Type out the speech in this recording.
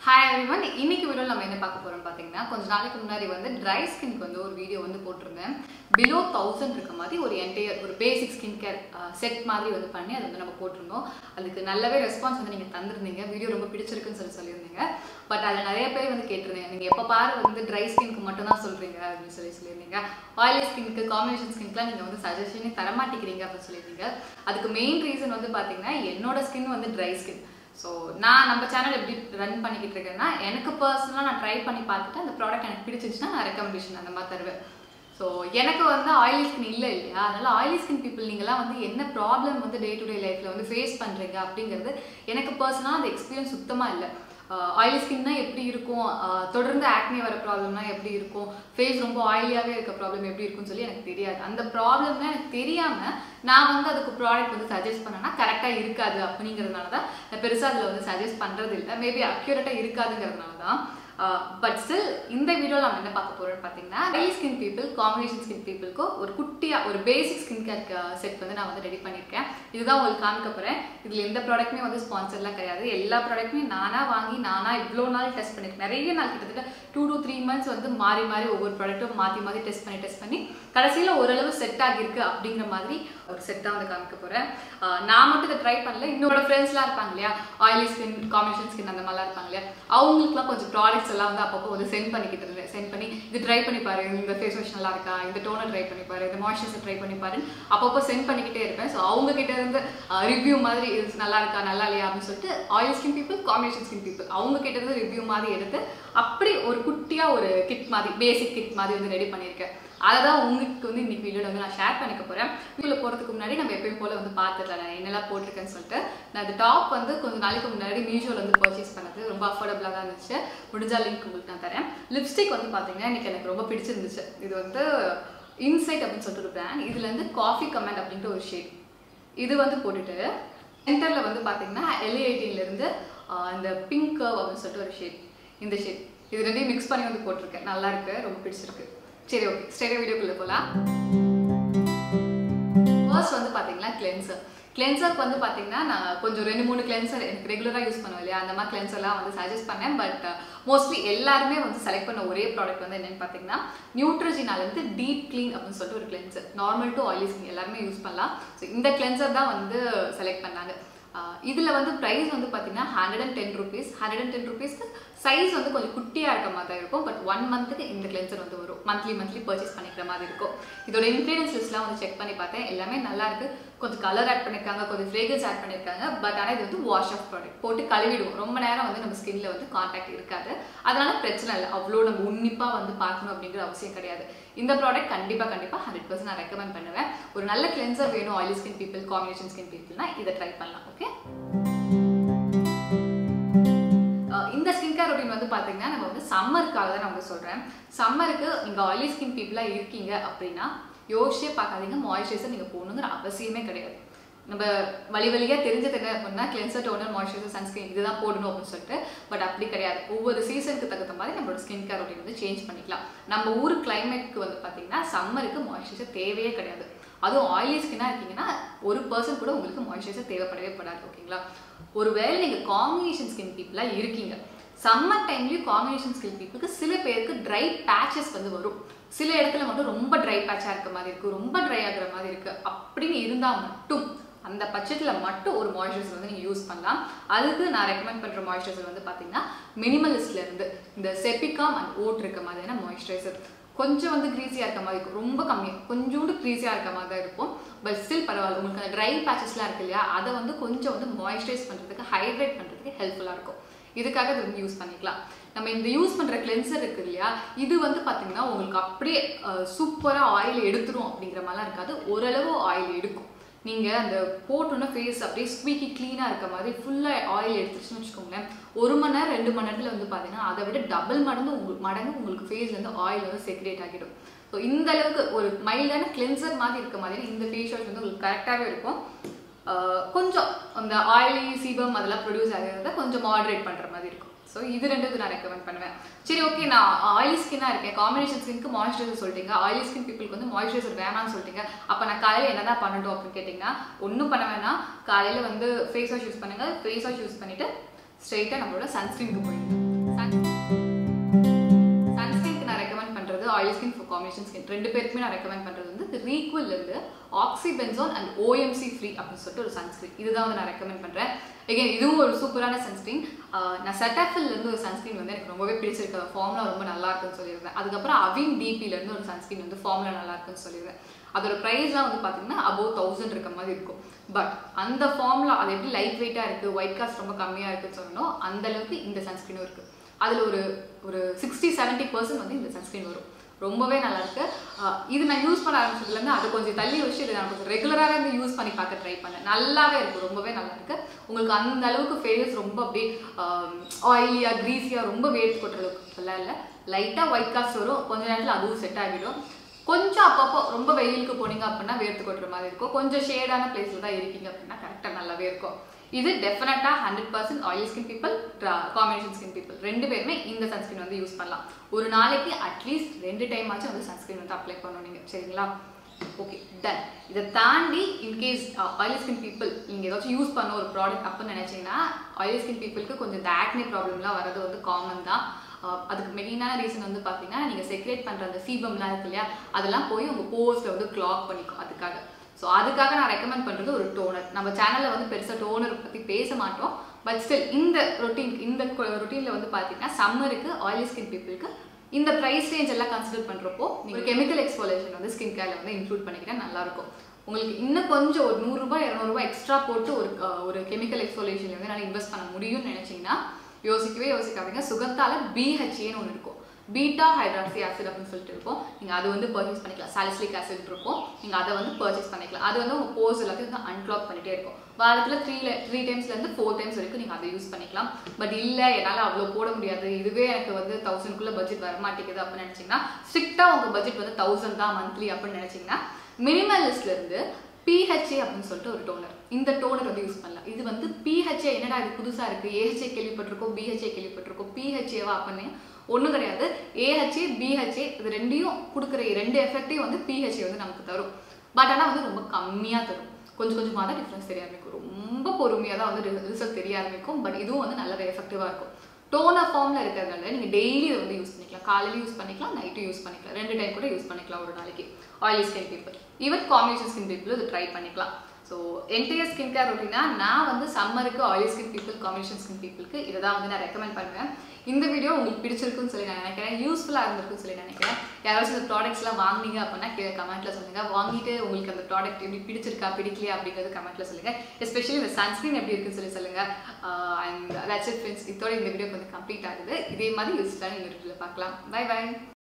hi everyone இன்னைக்கு வீடியோவில் நம்ம என்ன பார்க்க போறோம் பார்த்தீங்கன்னா கொஞ்ச நாளைக்கு முன்னாடி வந்து ட்ரை ஸ்கின்க்கு வந்து ஒரு வீடியோ வந்து போட்டிருந்தேன் பிலோ தௌசண்ட் இருக்க மாதிரி ஒரு என்டையர் ஒரு பேசிக் ஸ்கின் கேர் செட் மாதிரி வந்து பண்ணி அதை வந்து நம்ம போட்டிருந்தோம் அதுக்கு நல்லாவே ரெஸ்பான்ஸ் வந்து நீங்கள் தந்திருந்தீங்க வீடியோ ரொம்ப பிடிச்சிருக்குன்னு சொல்லி சொல்லியிருந்தீங்க பட் அதில் நிறைய பேர் வந்து கேட்டிருந்தீங்க நீங்கள் எப்போ பாரு வந்து ட்ரை ஸ்கின்க்கு மட்டும் தான் சொல்கிறீங்க அப்படின்னு சொல்லி சொல்லியிருந்தீங்க ஆயிலி ஸ்கின்க்கு காம்பினேஷன் ஸ்கின்க்குலாம் நீங்கள் வந்து சஜஷனே தரமாட்டேங்கிறீங்க அப்படின்னு சொல்லியிருந்தீங்க அதுக்கு மெயின் ரீசன் வந்து பார்த்தீங்கன்னா என்னோட ஸ்கின் வந்து ட்ரை ஸ்கின் ஸோ நான் நம்ம சேனல் எப்படி ரன் பண்ணிக்கிட்டு இருக்கேன்னா எனக்கு பர்சனலாக நான் ட்ரை பண்ணி பார்த்துட்டு அந்த ப்ராடக்ட் எனக்கு பிடிச்சிருச்சுன்னா நான் ரெக்கமெண்டேஷன் அந்த மாதிரி தருவேன் ஸோ எனக்கு வந்து ஆயிலி ஸ்கின் இல்லை இல்லையா அதனால ஆயிலி ஸ்கின் பீப்புள் நீங்களாம் வந்து என்ன ப்ராப்ளம் வந்து டே டு டே லைஃப்பில் வந்து ஃபேஸ் பண்ணுறீங்க அப்படிங்கிறது எனக்கு பர்சனலாக அந்த எக்ஸ்பீரியன்ஸ் சுத்தமாக இல்லை ஆயிலி ஸ்கின்னா எப்படி இருக்கும் ஆஹ் தொடர்ந்து ஆக்னி வர ப்ராப்ளம்னா எப்படி இருக்கும் ஃபேஸ் ரொம்ப ஆயிலியாகவே இருக்க ப்ராப்ளம் எப்படி இருக்கும்னு சொல்லி எனக்கு தெரியாது அந்த ப்ராப்ளம்லாம் எனக்கு தெரியாமல் நான் வந்து அதுக்கு ப்ராடக்ட் வந்து சஜஸ்ட் பண்ணேன்னா கரெக்டாக இருக்காது அப்படிங்கிறதுனால தான் நான் பெருசாக அதில் வந்து சஜஸ்ட் பண்ணுறது இல்லை மேபி அக்யூரேட்டாக இருக்காதுங்கிறதுனால தான் பட் ஸ்டில் இந்த வீடியோவில் நம்ம என்ன பார்க்க போகிறோம்னு பார்த்தீங்கன்னா daily skin people combination skin பீப்புளுக்கு ஒரு குட்டியாக ஒரு பேசிக் ஸ்கின் கேர் செட் வந்து நான் வந்து ரெடி பண்ணியிருக்கேன் இதுதான் உங்களுக்கு காமிக்க போகிறேன் இதில் எந்த ப்ராடக்ட்டுமே வந்து ஸ்பான்சர்லாம் கிடையாது எல்லா ப்ராடக்ட்டுமே நானாக வாங்கி நானாக இவ்வளோ நாள் டெஸ்ட் பண்ணியிருக்கேன் நிறைய நாள் கிட்டத்தட்ட டூ டு த்ரீ மந்த்ஸ் வந்து மாறி மாறி ஒவ்வொரு ப்ராடக்ட்டும் மாற்றி மாற்றி டெஸ்ட் பண்ணி டெஸ்ட் பண்ணி கடைசியில் ஓரளவு செட் ஆகியிருக்கு அப்படிங்கிற மாதிரி ஒரு செட்டாக வந்து காமிக்க போகிறேன் நான் மட்டும் இதை ட்ரை பண்ணல இன்னொரு ஃப்ரெண்ட்ஸ்லாம் இருப்பாங்க இல்லையா ஆயிலி ஸ்கின் காம்பினேஷன் ஸ்கின் அந்த மாதிரிலாம் இருப்பாங்க இல்லையா அவங்களுக்குலாம் கொஞ்சம் ப்ராடக்ட்ஸ் எல்லாம் வந்து அப்பப்போ வந்து சென்ட் பண்ணிக்கிட்டு இருந்தேன் சென்ட் பண்ணி இது ட்ரை பண்ணி பாரு இந்த ஃபேஸ் வாஷ் நல்லா இருக்கா இந்த டோனர் ட்ரை பண்ணி பாரு இந்த மாய்ஸ்சரைசர் ட்ரை பண்ணி பாருன்னு அப்பப்போ சென்ட் பண்ணிக்கிட்டே இருப்பேன் ஸோ அவங்க கிட்ட இருந்து ரிவ்யூ மாதிரி இது நல்லா இருக்கா நல்லா இல்லையா அப்படின்னு சொல்லிட்டு oil skin people combination skin people அவங்க கிட்ட இருந்து ரிவ்யூ மாதிரி எடுத்து அப்படி ஒரு குட்டியாக ஒரு கிட் மாதிரி பேசிக் கிட் மாதிரி வந்து ரெடி பண்ணியிருக்கேன் அதை தான் உங்களுக்கு வந்து இன்னைக்கு வீடியோவில் வந்து நான் ஷேர் பண்ணிக்க போகிறேன் வீடியோவில் போகிறதுக்கு முன்னாடி நம்ம எப்பயும் போல் வந்து பார்த்துடலாம் நான் என்னெல்லாம் போட்டிருக்கேன்னு சொல்லிட்டு நான் அந்த டாப் வந்து கொஞ்சம் நாளைக்கு முன்னாடி மீஷோவில் வந்து பர்ச்சேஸ் பண்ணது ரொம்ப அஃபோர்டபுளாக தான் இருந்துச்சு முடிஞ்சா லிங்க் உங்களுக்கு நான் தரேன் லிப்ஸ்டிக் வந்து பார்த்தீங்கன்னா இன்னைக்கு எனக்கு ரொம்ப பிடிச்சிருந்துச்சு இது வந்து இன்சைட் அப்படின்னு சொல்லிட்டு ஒரு பிராண்ட் இதுல இருந்து காஃபி கமெண்ட் அப்படின்ட்டு ஒரு ஷேட் இது வந்து போட்டுட்டு சென்டரில் வந்து பார்த்தீங்கன்னா எல்இஐடியிலேருந்து இந்த பிங்க் கர்வ் அப்படின்னு சொல்லிட்டு ஒரு ஷேட் இந்த ஷேட் இது ரெண்டையும் மிக்ஸ் பண்ணி வந்து போட்டிருக்கேன் நல்லா இருக்கு ரொம்ப பிடிச்சிருக்கு சரி ஓகே ஸ்ட்ரெயிட்டாக வீடியோக்குள்ளே போகலாம் ஃபர்ஸ்ட் வந்து பார்த்தீங்கன்னா கிளென்சர் கிளென்சருக்கு வந்து பார்த்தீங்கன்னா நான் கொஞ்சம் ரெண்டு மூணு கிளென்சர் எனக்கு ரெகுலராக யூஸ் பண்ணுவேன் இல்லையா அந்த மாதிரி கிளென்சர்லாம் வந்து சஜஸ்ட் பண்ணேன் பட் மோஸ்ட்லி எல்லாருமே வந்து செலக்ட் பண்ண ஒரே ப்ராடக்ட் வந்து என்னென்னு பார்த்தீங்கன்னா நியூட்ரஜினால இருந்து டீப் க்ளீன் அப்படின்னு சொல்லிட்டு ஒரு cleanser normal to oily skin எல்லாருமே யூஸ் பண்ணலாம் ஸோ இந்த கிளென்சர் தான் வந்து செலக்ட் பண்ணாங்க இதில் வந்து ப்ரைஸ் வந்து பார்த்தீங்கன்னா hundred and ten rupees hundred and ten ருபீஸ்க்கு சைஸ் வந்து கொஞ்சம் குட்டியாக இருக்க மாதிரி தான் இருக்கும் பட் ஒன் மந்த்துக்கு இந்த கிளென்சர் வந்து வரும் மந்த்லி மந்த்லி பர்ச்சேஸ் பண்ணிக்கிற மாதிரி இருக்கும் இதோட இன்க்ரீடியன்ஸ் லிஸ்ட்லாம் வந்து செக் பண்ணி பார்த்தேன் எல்லாமே நல்லா இருக்கு கொஞ்சம் கலர் ஆட் பண்ணியிருக்காங்க கொஞ்சம் ஃப்ரேக்ரன்ஸ் ஆட் பண்ணியிருக்காங்க பட் ஆனால் இது வந்து வாஷ் ஆஃப் ப்ராடக்ட் போட்டு கழுவிடுவோம் ரொம்ப நேரம் வந்து நம்ம ஸ்கின்ல வந்து கான்டாக்ட் இருக்காது அதனால பிரச்சனை இல்லை அவ்வளோ நம்ம உன்னிப்பாக வந்து பார்க்கணும் அப்படிங்கிற அவசியம் கிடையாது இந்த ப்ராடக்ட் கண்டிப்பாக கண்டிப்பாக ஹண்ட்ரட் பர்சன்ட் நான் ரெக்கமெண்ட் பண்ணுவேன் ஒரு நல்ல கிளென்சர் வேணும் oily skin people combination skin பீப்புள்னா இதை ட்ரை பண்ணலாம் ஓகே இந்த ஸ்கின் கேர் ரொட்டீன் வந்து பார்த்தீங்கன்னா நம்ம வந்து சம்மருக்காக தான் நான் வந்து சொல்கிறேன் சம்மருக்கு நீங்கள் ஆயிலி ஸ்கின் பீப்புளாக இருக்கீங்க அப்படின்னா யோசிச்சே பார்க்காதீங்க மாய்ஸ்சரைசர் நீங்கள் போகணுங்கிற அவசியமே கிடையாது நம்ம வழி வழியாக தெரிஞ்சது என்ன அப்படின்னா கிளென்சர் டோனர் மாய்ஸ்சரைசர் சன்ஸ்கிரீன் இதுதான் போடணும் அப்படின்னு சொல்லிட்டு பட் அப்படி கிடையாது ஒவ்வொரு சீசனுக்கு தகுந்த மாதிரி நம்மளோட ஸ்கின் கேர் ரொட்டீன் வந்து சேஞ்ச் பண்ணிக்கலாம் நம்ம ஊர் கிளைமேட்க்கு வந்து பார்த்தீங்கன்னா சம்மருக்கு மாய்ஸ்சரைசர் தேவையே கிடையாது அதுவும் ஆயிலி ஸ்கின்னாக இருக்கீங்கன்னா ஒரு பர்சன் கூட உங்களுக்கு மாய்ஸ்சரைசர் தேவைப்படவே படாது ஓகேங்களா ஒருவேளை நீங்கள் காம்பினேஷன் ஸ்கின் பீப்புளாக இருக்கீங்க சம்மர் டைம்லேயும் காம்பினேஷன் ஸ்கின் பீப்புளுக்கு சில பேருக்கு ட்ரை பேச்சஸ் வந்து வரும் சில இடத்துல மட்டும் ரொம்ப ட்ரை பேட்சாக இருக்க மாதிரி இருக்குது ரொம்ப ட்ரை ஆகிற மாதிரி இருக்குது அப்படின்னு இருந்தால் மட்டும் அந்த பட்சத்தில் மட்டும் ஒரு மாய்ஸ்சரைசர் வந்து நீங்கள் யூஸ் பண்ணலாம் அதுக்கு நான் ரெக்கமெண்ட் பண்ணுற மாய்ஸ்சரைசர் வந்து பார்த்தீங்கன்னா மினிமலிஸ்ட்ல இருந்து இந்த செப்பிகாம் அண்ட் ஓட் இருக்க மாதிரியான மாய்ஸ்சரைசர் கொஞ்சம் வந்து க்ரீஸியாக இருக்க மாதிரி இருக்கும் ரொம்ப கம்மியாக கொஞ்சோண்டு க்ரீஸியாக இருக்க மாதிரி தான் இருக்கும் பட் ஸ்டில் பரவாயில்ல உங்களுக்கு அந்த ட்ரை பேச்சஸ்லாம் இருக்கு இல்லையா அதை வந்து கொஞ்சம் வந்து மாய்ஸ்சரைஸ் பண்ணுறதுக்கு ஹைட்ரேட் பண்ணுறதுக்கு ஹெல்ப்ஃபுல்லாக இருக்கும் இதுக்காக இது வந்து யூஸ் பண்ணிக்கலாம் நம்ம இந்த யூஸ் பண்ணுற கிளென்சர் இருக்கு இல்லையா இது வந்து பார்த்தீங்கன்னா உங்களுக்கு அப்படியே சூப்பராக ஆயில் எடுத்துரும் அப்படிங்கிற மாதிரிலாம் இருக்காது ஓரளவு ஆயில் எடுக்கும் நீங்கள் அந்த போட்டோன்னா ஃபேஸ் அப்படியே ஸ்வீக்கி க்ளீனாக இருக்க மாதிரி ஃபுல்லாக ஆயில் எடுத்துருச்சுன்னு வச்சுக்கோங்களேன் ஒரு மணி நேரம் ரெண்டு மணி நேரத்தில் வந்து பார்த்தீங்கன்னா அதை விட டபுள் மடங்கு உங்களுக்கு மடங்கு உங்களுக்கு ஃபேஸ்லேருந்து ஆயில் வந்து செக்ரேட் ஆகிடும் ஸோ இந்த அளவுக்கு ஒரு மைல்டான கிளென்சர் மாதிரி இருக்க மாதிரி இந்த ஃபேஸ் வாஷ் வந்து உங்களுக்கு கரெக்டாகவே இருக்கும் கொஞ்சம் அந்த ஆயிலி சீபம் அதெல்லாம் ப்ரொடியூஸ் ஆகிறத கொஞ்சம் மாடரேட் பண்ணுற மாதிரி இருக்கும் ஸோ இது ரெண்டு நான் ரெக்கமெண்ட் பண்ணுவேன் சரி ஓகே நான் ஆயிலி ஸ்கின்னாக இருக்கேன் காம்பினேஷன் ஸ்கின்க்கு மாய்ஸ்சரைசர் சொல்லிட்டீங்க ஆயிலி ஸ்கின் பீப்புளுக்கு வந்து மாய்ஸ்சரைசர் வேணாம்னு சொல்லிட்டீங்க அப்போ நான் காலையில் என்ன தான் பண்ணட்டும் அப்படின்னு கேட்டிங்கன்னா ஒன்றும் பண்ண வேணாம் காலையில் வந்து ஃபேஸ் வாஷ் யூஸ் பண்ணுங்கள் ஃபேஸ் வாஷ் யூஸ் பண்ணிவிட்டு ஸ்ட்ரெயிட்டாக நம்மளோட சன்ஸ்க்ரீனுக்கு போயிடுங்க காம்பினேஷன் ஸ்கின் ரெண்டு பேருக்குமே நான் ரெக்கமெண்ட் பண்ணுறது வந்து ரீக்வல் இருந்து ஆக்சிபென்சோன் அண்ட் ஓஎம்சி ஃப்ரீ அப்படின்னு சொல்லிட்டு ஒரு சன்ஸ்கிரீன் இதுதான் வந்து நான் ரெக்கமெண்ட் பண்ணுறேன் again இதுவும் ஒரு சூப்பரான சன்ஸ்கிரீன் நான் செட்டாஃபில் இருந்து ஒரு சன்ஸ்கிரீன் வந்து எனக்கு ரொம்பவே பிடிச்சிருக்கு ஃபார்முலா ரொம்ப நல்லா இருக்குன்னு சொல்லியிருந்தேன் அதுக்கப்புறம் அவின் டிபில இருந்து ஒரு சன்ஸ்கிரீன் வந்து ஃபார்முலா நல்லா இருக்குன்னு சொல்லியிருந்தேன் அதோட ப்ரைஸ்லாம் வந்து பார்த்தீங்கன்னா அபோவ் தௌசண்ட் இருக்க மாதிரி இருக்கும் பட் அந்த ஃபார்முலா அது எப்படி லைட் வெயிட்டாக இருக்குது ஒயிட் காஸ்ட் ரொம்ப கம்மியாக இருக்குன்னு சொல்லணும் அந்த அளவுக்கு இந்த சன்ஸ்கிரீனும் இருக்குது அதில் ஒரு ஒரு சிக்ஸ்டி செவன்ட்டி பர்சன்ட் வந்து இந்த சன்ஸ்கிரீன் வரும் ரொம்பவே நல்லா இருக்கு ஆஹ் இது நான் யூஸ் பண்ண ஆரம்பிச்சதுலேருந்து அதை கொஞ்சம் தள்ளி வச்சு இதை நான் கொஞ்சம் ரெகுலராகவே வந்து யூஸ் பண்ணி பார்க்க ட்ரை பண்ணேன் நல்லாவே இருக்கு ரொம்பவே நல்லா இருக்கு உங்களுக்கு அந்த அளவுக்கு ஃபேஸ் ரொம்ப அப்படியே ஆயிலியா க்ரீஸியா ரொம்ப வேர்த்து கொட்டுற அளவுக்கு எல்லாம் இல்லை லைட்டாக ஒயிட் காஸ்ட் வரும் கொஞ்ச நேரத்தில் அதுவும் செட் ஆகிடும் கொஞ்சம் அப்பப்போ ரொம்ப வெயிலுக்கு போனீங்க அப்படின்னா வேர்த்து கொட்டுற மாதிரி இருக்கும் கொஞ்சம் ஷேடான பிளேஸில் தான் இருக்கீங்க அப்படின்னா கரெக்டாக நல்லாவே இருக்கும் இது டெஃபினட்டாக hundred percent oil skin people combination skin people ரெண்டு பேருமே இந்த சன்ஸ்கிரீன் வந்து யூஸ் பண்ணலாம் ஒரு நாளைக்கு அட்லீஸ்ட் ரெண்டு டைம் ஆச்சும் வந்து சன்ஸ்கிரீன் வந்து அப்ளை பண்ணணும் நீங்கள் சரிங்களா ஓகே டன் இதை தாண்டி இன்கேஸ் ஆயில் ஸ்கின் பீப்புள் நீங்கள் ஏதாச்சும் யூஸ் பண்ண ஒரு ப்ராடக்ட் அப்படின்னு நினச்சிங்கன்னா ஆயில் ஸ்கின் பீப்புளுக்கு கொஞ்சம் இந்த ஆக்னி ப்ராப்ளம்லாம் வரது வந்து காமன் தான் அஹ் அதுக்கு மெயினான ரீசன் வந்து பார்த்தீங்கன்னா நீங்கள் செக்ரேட் பண்ணுற அந்த சீபம்லாம் இருக்கு இல்லையா அதெல்லாம் போய் உங்கள் போர்ஸில் வந்து கிளாக் பண்ணிக்கும் அதுக்காக ஸோ அதுக்காக நான் ரெக்கமெண்ட் பண்ணுறது ஒரு டோனர் நம்ம சேனலில் வந்து பெருசாக டோனர் பற்றி பேச மாட்டோம் பட் ஸ்டில் இந்த ரொட்டீன் இந்த ரொட்டீனில் வந்து பார்த்தீங்கன்னா சம்மருக்கு ஆயிலி ஸ்கின் பீப்புளுக்கு இந்த ப்ரைஸ் ரேஞ்ச் எல்லாம் கன்சிடர் பண்ணுறப்போ நீங்கள் கெமிக்கல் எக்ஸ்போலேஷன் வந்து ஸ்கின் கேரில் வந்து இன்க்ளூட் பண்ணிக்கிட்டா நல்லாயிருக்கும் உங்களுக்கு இன்னும் கொஞ்சம் ஒரு நூறுரூபா இரநூறுபா எக்ஸ்ட்ரா போட்டு ஒரு அஹ், ஒரு கெமிக்கல் எக்ஸ்போலேஷன் வந்து என்னால் இன்வெஸ்ட் பண்ண முடியும்னு நினச்சிங்கன்னா யோசிக்கவே யோசிக்காதீங்க சுகத்தால பிஹெச்ஏன்னு ஒன்று இருக்கும் பீட்டா ஹைட்ராக்சி ஆசிட் அப்படின்னு சொல்லிட்டு இருக்கும் நீங்கள் அது வந்து பர்ச்சேஸ் பண்ணிக்கலாம் சாலிசிலிக் ஆசிட் இருக்கும் நீங்கள் அதை வந்து பர்ச்சேஸ் பண்ணிக்கலாம் அது வந்து உங்கள் போர்ஸ் எல்லாத்தையும் வந்து அன்க்ளாக் பண்ணிட்டே இருக்கும் வாரத்தில் த்ரீ த்ரீ டைம்ஸ்லேருந்து ஃபோர் டைம்ஸ் வரைக்கும் நீங்கள் அதை யூஸ் பண்ணிக்கலாம் பட் இல்லை என்னால் அவ்வளோ போட முடியாது இதுவே எனக்கு வந்து தௌசண்ட்குள்ளே பட்ஜெட் வர மாட்டேங்குது அப்படின்னு நினச்சிங்கன்னா ஸ்ட்ரிக்டாக உங்கள் பட்ஜெட் வந்து தௌசண்ட் தான் மந்த்லி அப்படின்னு நினச்சிங்கன்னா மினிமலிஸ்ட்ல இருந்து பிஹெச்ஏ அப்படின்னு சொல்லிட்டு ஒரு டோனர் இந்த டோனர் வந்து யூஸ் பண்ணலாம் இது வந்து பிஹெச்ஏ என்னடா இது புதுசாக இருக்குது ஏஹெச்ஏ கேள்விப்பட்டிருக்கோம் பிஹெச்ஏ கேள்விப்பட்டிருக்கோம் பிஹெச்ஏவா அப்படின்னு ஒன்றும் கிடையாது ஏஹெச்ஏ பிஹெச்ஏ இது ரெண்டையும் கொடுக்குற ரெண்டு எஃபெக்டையும் வந்து பிஹெச்ஏ வந்து நமக்கு தரும் பட் ஆனால் வந்து ரொம்ப கம்மியாக தரும் கொஞ்சம் கொஞ்சமாக தான் டிஃப்ரென்ஸ் தெரிய ஆரம்பிக்கும் ரொம்ப பொறுமையாக தான் வந்து ரிசல்ட் தெரிய ஆரம்பிக்கும் பட் இதுவும் வந்து நல்ல எஃபெக்டிவாக இருக்கும் டோனர் ஃபார்மில் இருக்கிறதுனால நீங்கள் டெய்லி இதை வந்து யூஸ் பண்ணிக்கலாம் காலையில யூஸ் பண்ணிக்கலாம் நைட்டும் யூஸ் பண்ணிக்கலாம் ரெண்டு டைம் கூட யூஸ் பண்ணிக்கலாம் ஒரு நாளைக்கு oily skin people even combination skin people இது ட்ரை பண்ணிக்கலாம் ஸோ என்டையர் ஸ்கின் கேர் ரொட்டீனா நான் வந்து சம்மருக்கு oil skin people combination skin பீப்புளுக்கு இதை தான் வந்து நான் ரெக்கமெண்ட் பண்ணுவேன் இந்த வீடியோ உங்களுக்கு பிடிச்சிருக்குன்னு சொல்லி நான் நினைக்கிறேன் யூஸ்ஃபுல்லாக இருந்திருக்குன்னு சொல்லி நினைக்கிறேன் யாராச்சும் இந்த ப்ராடக்ட்ஸ்லாம் வாங்குனீங்க அப்படின்னா கீழே கமெண்ட்டில் சொல்லுங்கள் வாங்கிட்டு உங்களுக்கு அந்த ப்ராடக்ட் எப்படி பிடிச்சிருக்கா பிடிக்கலையா அப்படிங்கிறது கமெண்ட்டில் சொல்லுங்கள் எஸ்பெஷலி இந்த சன்ஸ்க்ரீன் எப்படி இருக்குன்னு சொல்லி சொல்லுங்கள் அண்ட் தட்ஸ் இட் ஃப்ரெண்ட்ஸ் இதோட இந்த வீடியோ வந்து கம்ப்ளீட் ஆகுது இதே மாதிரி யூஸ்ஃபுல்லான இன்னொரு வீடியோவில் பார்க்கலாம் பை பை